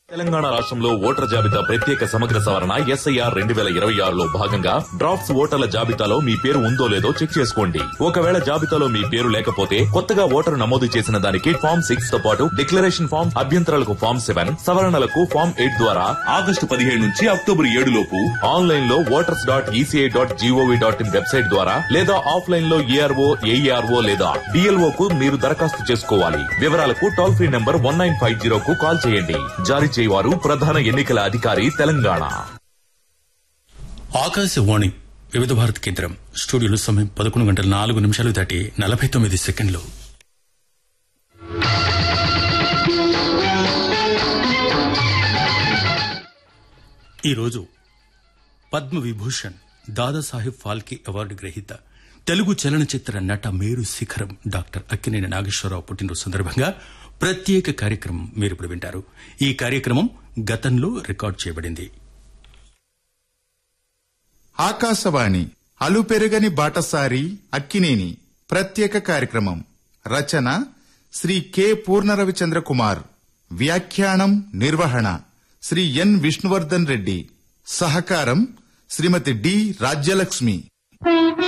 తెలంగాణ రాష్ట్రంలో ఓటర్ జాబితా ప్రత్యేక సమగ్ర సవరణ ఎస్ఐఆర్ రెండు వేల ఇరవై ఆరులో భాగంగా డ్రాఫ్ట్స్ ఓటర్ల జాబితాలో మీ పేరు ఉందో లేదో చెక్ చేసుకోండి ఒకవేళ జాబితాలో మీ పేరు లేకపోతే కొత్తగా ఓటరు నమోదు చేసిన దానికి ఫామ్ సిక్స్ తో పాటు డిక్లరేషన్ ఫామ్ అభ్యంతరాలకు ఫామ్ సెవెన్ సవరణలకు ఫామ్ ఎయిట్ ద్వారా ఆగస్టు పదిహేడు నుంచి అక్టోబర్ ఏడు లోపు ఆన్లైన్ లో voters dot ECI dot gov dot in website ద్వారా లేదా ఆఫ్లైన్ లో ఏఆర్ఓ ఏఈఆర్ఓ లేదా డిఎల్ఓ కు మీరు దరఖాస్తు చేసుకోవాలి వివరాలకు toll free number one nine five zero కు కాల్ చేయండి జారీ చేయవారు ప్రధాన ఎన్నికల అధికారి తెలంగాణ ఆకాశవాణి వివిధ భారత్ కేంద్రం స్టూడియోలో సమయం పదకొండు గంటల నాలుగు నిమిషాలు దాటి నలభై తొమ్మిది సెకండ్లు ఈరోజు పద్మ విభూషణ్ దాదాసాహెబ్ ఫాల్కే అవార్డు గ్రహీత తెలుగు చలనచిత్ర నట మేరు శిఖరం డాక్టర్ అక్కినేని నాగేశ్వరరావు పుట్టినరోజు సందర్భంగా ప్రత్యేక కార్యక్రమం మీరు ఇప్పుడు వింటారు ఈ కార్యక్రమం గతంలో రికార్డ్ చేయబడింది ఆకాశవాణి అలుపెరుగని బాటసారి అక్కినేని ప్రత్యేక కార్యక్రమం రచన శ్రీ కె పూర్ణరవిచంద్ర కుమార్ వ్యాఖ్యానం నిర్వహణ శ్రీ ఎన్ విష్ణువర్ధన్ రెడ్డి సహకారం శ్రీమతి డి రాజ్యలక్ష్మి